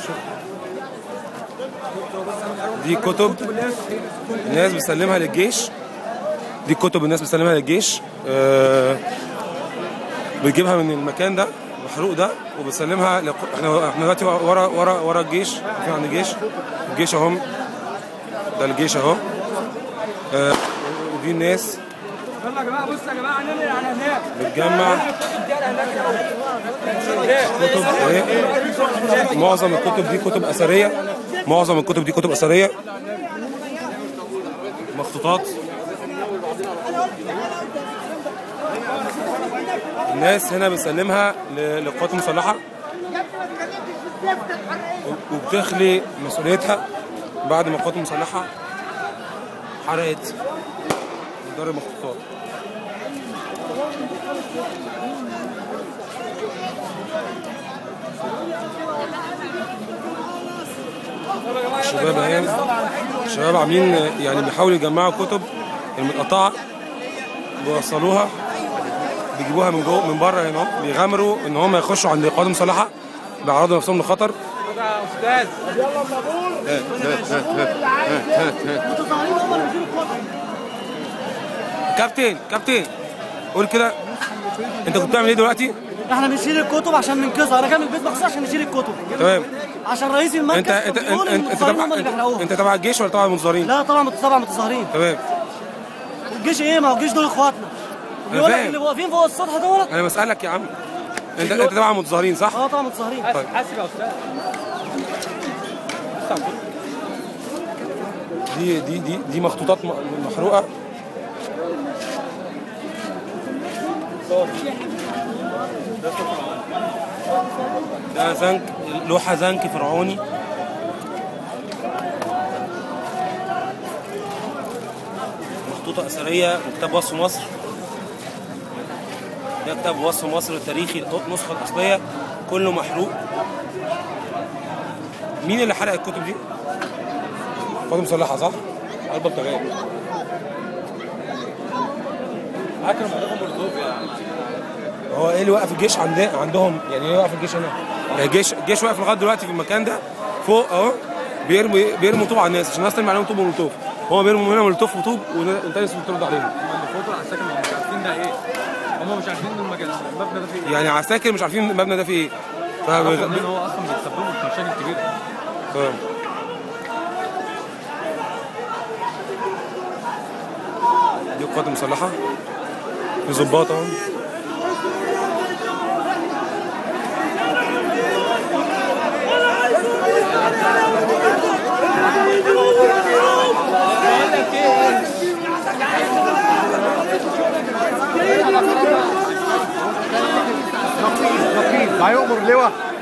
دي كتب الناس بتسلمها للجيش دي كتب الناس بتسلمها للجيش آه، بتجيبها من المكان ده المحروق ده وبتسلمها لق... احنا احنا دلوقتي ورا ورا ورا الجيش في عند الجيش الجيش اهم ده الجيش اهو آه، ودي الناس يلا يا جماعه بصوا يا جماعه ننقل على هناك بتجمع كتب اهي معظم الكتب دي كتب اثريه معظم الكتب دي كتب اثريه مخطوطات الناس هنا بتسلمها ل- للقوات المسلحه وبتخلي مسؤوليتها بعد ما القوات المسلحه حرقت دار المخطوطات الشباب اهي الشباب عاملين يعني بيحاولوا يجمعوا كتب المتقطعه بيوصلوها بيجيبوها من جوه من بره هنا أهو. بيغامروا ان هم يخشوا عند القوات المسلحه بيعرضوا نفسهم لخطر يا استاذ كابتن كابتن قول كده انت كنت بتعمل ايه دلوقتي؟ احنا بنشيل الكتب عشان ننقذها انا جاي من البيت مخصوص عشان نشيل الكتب تمام عشان رئيس المركز انت انت انت بيقول انت, ان انت, المتظاهرين تبع هم اللي انت, بيحرقوها انت تبع الجيش ولا تبع المنظرين؟ لا طبعا طبعا متظاهرين تمام الجيش ايه ما هو الجيش دول اخواتنا بيقول لك فاهم. اللي واقفين فوق السطح دول انا بسالك يا عم انت انت تبع المتظاهرين صح؟ اه طبعا متظاهرين حاسب يا استاذ دي دي دي دي مخطوطات م- محروقه ده زنك لوحه زنك فرعوني مخطوطه اثريه وكتاب وصف مصر ده كتاب وصف مصر التاريخي النسخه الاصليه كله محروق مين اللي حرق الكتب دي؟ قوات مسلحة صح؟ قلب الطريق اكرم عليكم مولوتوف يعني هو ايه اللي وقف الجيش عند عندهم يعني ايه وقف الجيش هنا؟ الجيش الجيش واقف لغايه دلوقتي في المكان ده فوق اهو بيرمي بيرموا طوب على الناس عشان الناس ترمي عليهم طوب ومولوتوف هو بيرموا هنا مولوتوف وطوب والتاني اسمه بترد عليهم هم الفوتو على السكن هم مش عارفين ده ايه هم مش عارفين المجال المبنى ده فيه ايه يعني عساكر مش عارفين المبنى ده فيه ايه ف عرفوا ان هو اصلا بيتسببوا في مشاكل كبيره تمام. دي القوات المسلحة في ظباط اهو لا يؤمر لواء